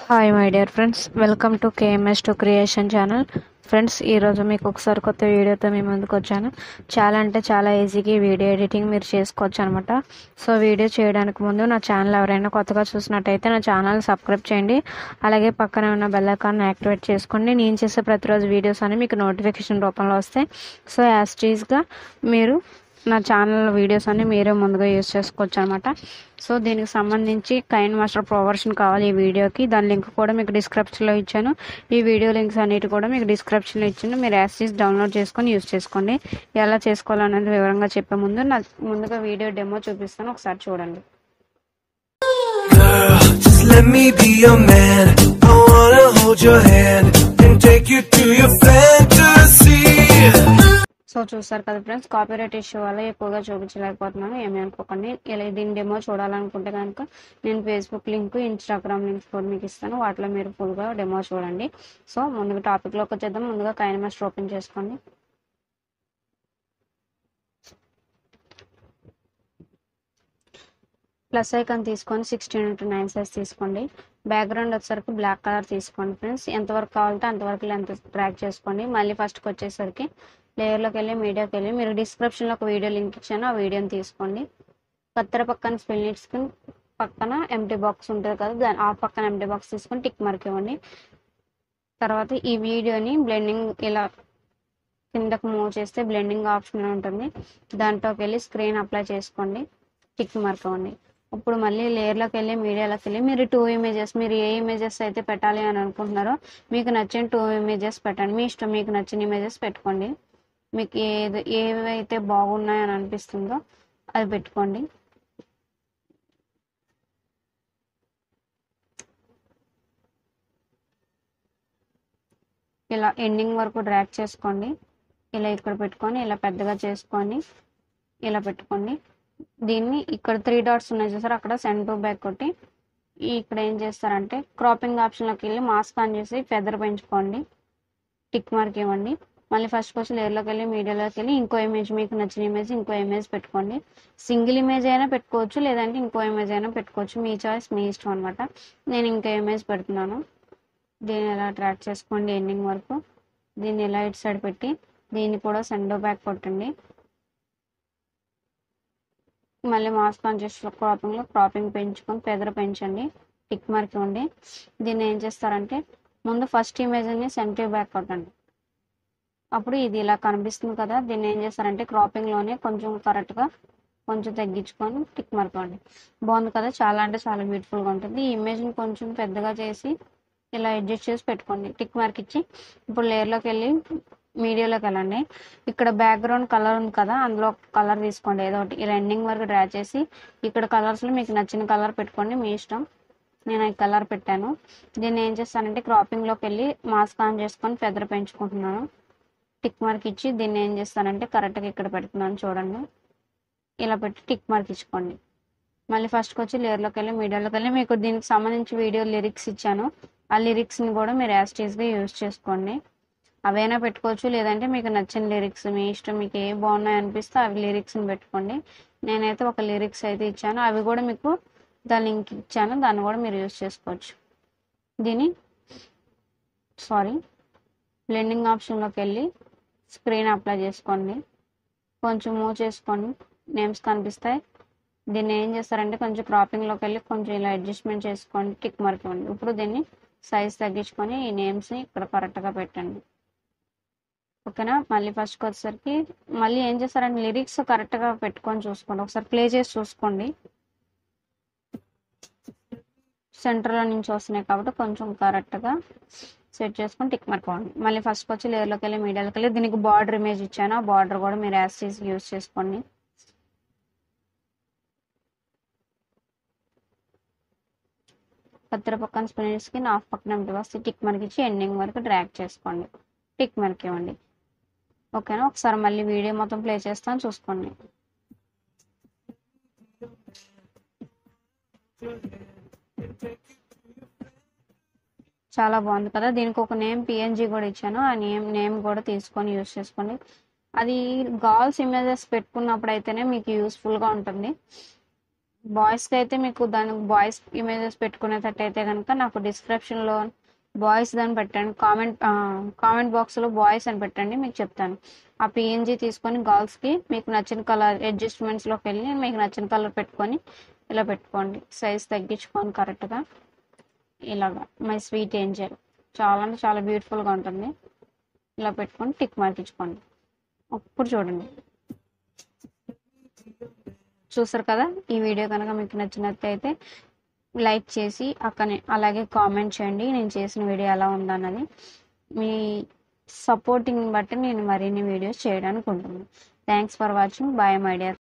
Hi my dear friends welcome to KMS two creation channel friends ఈరోజు మీకు ఒకసారి కొత్త వీడియోతో మీ ముందుకు వచ్చాను చాలా అంటే చాలా ఈజీగా ఈ వీడియో ఎడిటింగ్ మీరు చేసుకోవచ్చు అనమాట సో వీడియో చేయడానికి ముందు నా ఛానల్ ఎవరైనా కొత్తగా చూసినట్టయితే నా ఛానల్ సబ్స్క్రైబ్ చేయండి అలాగే పక్కనే ఉన్న బెల్ ఐకాన్ యాక్టివేట్ చేసుకోండి నేను చేసే ప్రతిరోజు వీడియోస్ అని మీకు నోటిఫికేషన్ రూపంలో వస్తాయి సో యాజ్ టీజ్గా మీరు నా ఛానల్ వీడియోస్ అన్ని మీరే ముందుగా యూస్ చేసుకోవచ్చు అనమాట సో దీనికి సంబంధించి కైన్ మాస్టర్ ప్రొవర్షన్ కావాలి ఈ వీడియోకి దాని లింక్ కూడా మీకు డిస్క్రిప్షన్లో ఇచ్చాను ఈ వీడియో లింక్స్ అన్నిటి కూడా మీకు డిస్క్రిప్షన్లో ఇచ్చాను మీరు యాక్సెస్ డౌన్లోడ్ చేసుకొని యూస్ చేసుకోండి ఎలా చేసుకోవాలనేది వివరంగా చెప్పే ముందు నా ముందుగా వీడియో డెమో చూపిస్తాను ఒకసారి చూడండి Girl, just let me be your man. I wanna hold your hand and take you to your fantasy. So చూసారు కదా ఫ్రెండ్స్ కాపీరైట్ ఇష్యూ వల్ల ఎక్కువగా చూపించలేకపోతున్నాను ఏమీ అనుకోకండి ఇలా దీని డెమో చూడాలనుకుంటే కనుక నేను ఫేస్బుక్ లింక్ ఇన్స్టాగ్రామ్ లింక్ కూడా మీకు ఇస్తాను వాటిలో మీరు ఫుల్గా డెమో చూడండి సో ముందుగా టాపిక్లోకి వచ్చేద్దాం ముందుగా కైనమాస్టర్ ఓపెన్ చేసుకోండి ప్లస్ ఐకాన్ తీసుకొని సిక్స్టీన్ ఇంటూ నైన్ సైజ్ తీసుకోండి బ్యాక్గ్రౌండ్ వచ్చేసరికి బ్లాక్ కలర్ తీసుకోండి ఫ్రెండ్స్ ఎంతవరకు కావాలంటే అంతవరకు లెంత్ ట్రాక్ చేసుకోండి మళ్ళీ ఫస్ట్కి వచ్చేసరికి లేయర్లోకి వెళ్ళి మీడియాకి వెళ్ళి మీరు డిస్క్రిప్షన్లో ఒక వీడియో లింక్ ఇచ్చాను ఆ వీడియోని తీసుకోండి కత్తెర పక్కన స్పెల్లిట్స్కి పక్కన ఎంటీ బాక్స్ ఉంటుంది కదా దాని ఆ పక్కన ఎంటీ బాక్స్ తీసుకొని టిక్ మార్క్ ఇవ్వండి తర్వాత ఈ వీడియోని బ్లెండింగ్ ఇలా కిందకు మూవ్ చేస్తే బ్లెండింగ్ ఆప్షన్ ఉంటుంది దాంట్లోకి వెళ్ళి స్క్రీన్ అప్లై చేసుకోండి టిక్ మార్క్ ఇవ్వండి ఇప్పుడు మళ్ళీ లేయర్లోకి వెళ్ళి మీడియాలోకి వెళ్ళి మీరు టూ ఇమేజెస్ మీరు ఏ ఇమేజెస్ అయితే పెట్టాలి అని అనుకుంటున్నారో మీకు నచ్చిన టూ ఇమేజెస్ పెట్టండి మీ ఇష్టం మీకు నచ్చిన ఇమేజెస్ పెట్టుకోండి మీకు ఏది ఏవైతే బాగున్నాయని అనిపిస్తుందో అది పెట్టుకోండి ఇలా ఎండింగ్ వరకు డ్రాక్ చేసుకోండి ఇలా ఇక్కడ పెట్టుకొని ఇలా పెద్దగా చేసుకొని ఇలా పెట్టుకోండి దీన్ని ఇక్కడ త్రీ డాట్స్ ఉన్నాయి చూసారు అక్కడ సెండ్ టు బ్యాక్ కొట్టి ఈ ఇక్కడ ఏం చేస్తారంటే క్రాపింగ్ ఆప్షన్లోకి వెళ్ళి మాస్క్ ఆన్ చేసి ఫెదర్ పెంచుకోండి టిక్ మార్క్ ఇవ్వండి మళ్ళీ ఫస్ట్ వచ్చి లేయర్లోకి వెళ్ళి మీడియాలోకి వెళ్ళి ఇంకో ఇమేజ్ మీకు నచ్చిన ఇమేజ్ ఇంకో ఇమేజ్ పెట్టుకోండి సింగిల్ ఇమేజ్ అయినా పెట్టుకోవచ్చు లేదంటే ఇంకో ఇమేజ్ అయినా పెట్టుకోవచ్చు మీ చాయిస్ మీ ఇష్టం అనమాట నేను ఇంకో ఇమేజ్ పెడుతున్నాను దీన్ని ఎలా ట్రాక్ చేసుకోండి ఎండింగ్ వరకు దీన్ని ఎలా ఇటు సైడ్ పెట్టి దీన్ని కూడా సెండో బ్యాక్ కొట్టండి మళ్ళీ మాస్క్ ఆన్ చేసి క్రాపింగ్లో క్రాపింగ్ పెంచుకొని పెదర పెంచండి టిక్ మార్క్ ఇవ్వండి దీన్ని ఏం చేస్తారంటే ముందు ఫస్ట్ ఇమేజ్ని సెంటర్ బ్యాక్ కొట్టండి అప్పుడు ఇది ఇలా కనిపిస్తుంది కదా దీన్ని ఏం చేస్తారంటే క్రాపింగ్లోనే కొంచెం కరెక్ట్గా కొంచెం తగ్గించుకొని టిక్ మార్క్ ఇవ్వండి బాగుంది కదా చాలా అంటే చాలా బ్యూటిఫుల్గా ఉంటుంది ఈ ఇమేజ్ని కొంచెం పెద్దగా చేసి ఇలా అడ్జస్ట్ చేసి పెట్టుకోండి టిక్ మార్క్ ఇచ్చి ఇప్పుడు లేయర్లోకి వెళ్ళి మీడియాలోకి వెళ్ళండి ఇక్కడ బ్యాక్గ్రౌండ్ కలర్ ఉంది కదా అందులో కలర్ తీసుకోండి ఏదో ఒకటి ఇలా ఎండింగ్ వరకు డ్రా చేసి ఇక్కడ కలర్స్లో మీకు నచ్చిన కలర్ పెట్టుకోండి మీ ఇష్టం నేను ఈ కలర్ పెట్టాను దీన్ని ఏం చేస్తానంటే క్రాపింగ్లోకి వెళ్ళి మాస్క్ ఆన్ చేసుకొని ఫెదర్ పెంచుకుంటున్నాను టిక్ మార్క్ ఇచ్చి దీన్ని ఏం చేస్తానంటే కరెక్ట్గా ఇక్కడ పెడుతున్నాను చూడండి ఇలా పెట్టి టిక్ మార్క్ ఇచ్చుకోండి మళ్ళీ ఫస్ట్కి వచ్చి లేయర్లోకి వెళ్ళి మీడియాలోకి వెళ్ళి మీకు దీనికి సంబంధించి వీడియో లిరిక్స్ ఇచ్చాను ఆ లిరిక్స్ని కూడా మీరు యాస్టీస్గా యూజ్ చేసుకోండి అవైనా పెట్టుకోవచ్చు లేదంటే మీకు నచ్చిన లిరిక్స్ మీ ఇష్టం మీకు ఏ బాగున్నాయి అనిపిస్తే అవి లిరిక్స్ని పెట్టుకోండి నేనైతే ఒక లిరిక్స్ అయితే ఇచ్చాను అవి కూడా మీకు దాని లింక్ ఇచ్చాను దాన్ని కూడా మీరు యూజ్ చేసుకోవచ్చు దీని సారీ బ్లెండింగ్ ఆప్షన్లోకి వెళ్ళి స్క్రీన్ అప్లై చేసుకోండి కొంచెం మూవ్ చేసుకోండి నేమ్స్ కనిపిస్తాయి దీన్ని ఏం చేస్తారంటే కొంచెం క్రాపింగ్లోకి వెళ్ళి కొంచెం ఇలా అడ్జస్ట్మెంట్ చేసుకోండి టిక్ మార్క్ ఇవ్వండి ఇప్పుడు దీన్ని సైజ్ తగ్గించుకొని ఈ నేమ్స్ని ఇక్కడ కరెక్ట్గా పెట్టండి ఓకేనా మళ్ళీ ఫస్ట్కి వచ్చేసరికి మళ్ళీ ఏం చేస్తారంటే లిరిక్స్ కరెక్ట్గా పెట్టుకొని చూసుకోండి ఒకసారి ప్లే చేసి చూసుకోండి సెంటర్లో నుంచి వస్తున్నాయి కాబట్టి కొంచెం కరెక్ట్గా సెట్ చేసుకొని టిక్ మార్క్ అవ్వండి మళ్ళీ ఫస్ట్కి వచ్చి లేయర్లోకి వెళ్ళి మీడియాలోకి వెళ్ళి దీనికి బార్డర్ ఇమేజ్ ఇచ్చాను ఆ బార్డర్ కూడా మీరు యాస్ చేసి యూజ్ చేసుకోండి కత్తెర పక్కన స్పిన్నర్స్కి నా పక్కన వస్తే టిక్ మార్క్ ఇచ్చి ఎండింగ్ వరకు డ్రాక్ చేసుకోండి టిక్ మార్క్ ఇవ్వండి ఓకేనా ఒకసారి మళ్ళీ వీడియో మొత్తం ప్లే చేస్తాను చూసుకోండి చాలా బాగుంది కదా దీనికి ఒక నేమ్ పిఎన్జి కూడా ఇచ్చాను ఆ నేమ్ నేమ్ కూడా తీసుకొని యూస్ చేసుకోండి అది గాల్స్ ఇమేజెస్ పెట్టుకున్నప్పుడు అయితేనే మీకు యూస్ఫుల్గా ఉంటుంది బాయ్స్కి అయితే మీకు దాని బాయ్స్ ఇమేజెస్ పెట్టుకునేటట్టు అయితే కనుక నాకు డిస్క్రిప్షన్లో బాయ్స్ దాన్ని పెట్టండి కామెంట్ కామెంట్ బాక్స్లో బాయ్స్ అని పెట్టండి మీకు చెప్తాను ఆ పిఎన్జీ తీసుకొని గర్ల్స్కి మీకు నచ్చిన కలర్ అడ్జస్ట్మెంట్స్లోకి వెళ్ళి మీకు నచ్చిన కలర్ పెట్టుకొని ఇలా పెట్టుకోండి సైజ్ తగ్గించుకొని కరెక్ట్గా ఇలాగా మై స్వీట్ ఏంజల్ చాలా అంటే చాలా బ్యూటిఫుల్గా ఉంటుంది ఇలా పెట్టుకొని టిక్ మార్క్ ఇచ్చుకోండి అప్పుడు చూడండి చూసారు కదా ఈ వీడియో కనుక మీకు నచ్చినట్లయితే లైక్ చేసి అక్కనే అలాగే కామెంట్ చేయండి నేను చేసిన వీడియో ఎలా ఉందన్నది మీ సపోర్టింగ్ బట్టి నేను మరిన్ని వీడియోస్ చేయడానికి ఉంటుంది thanks for watching bye my dear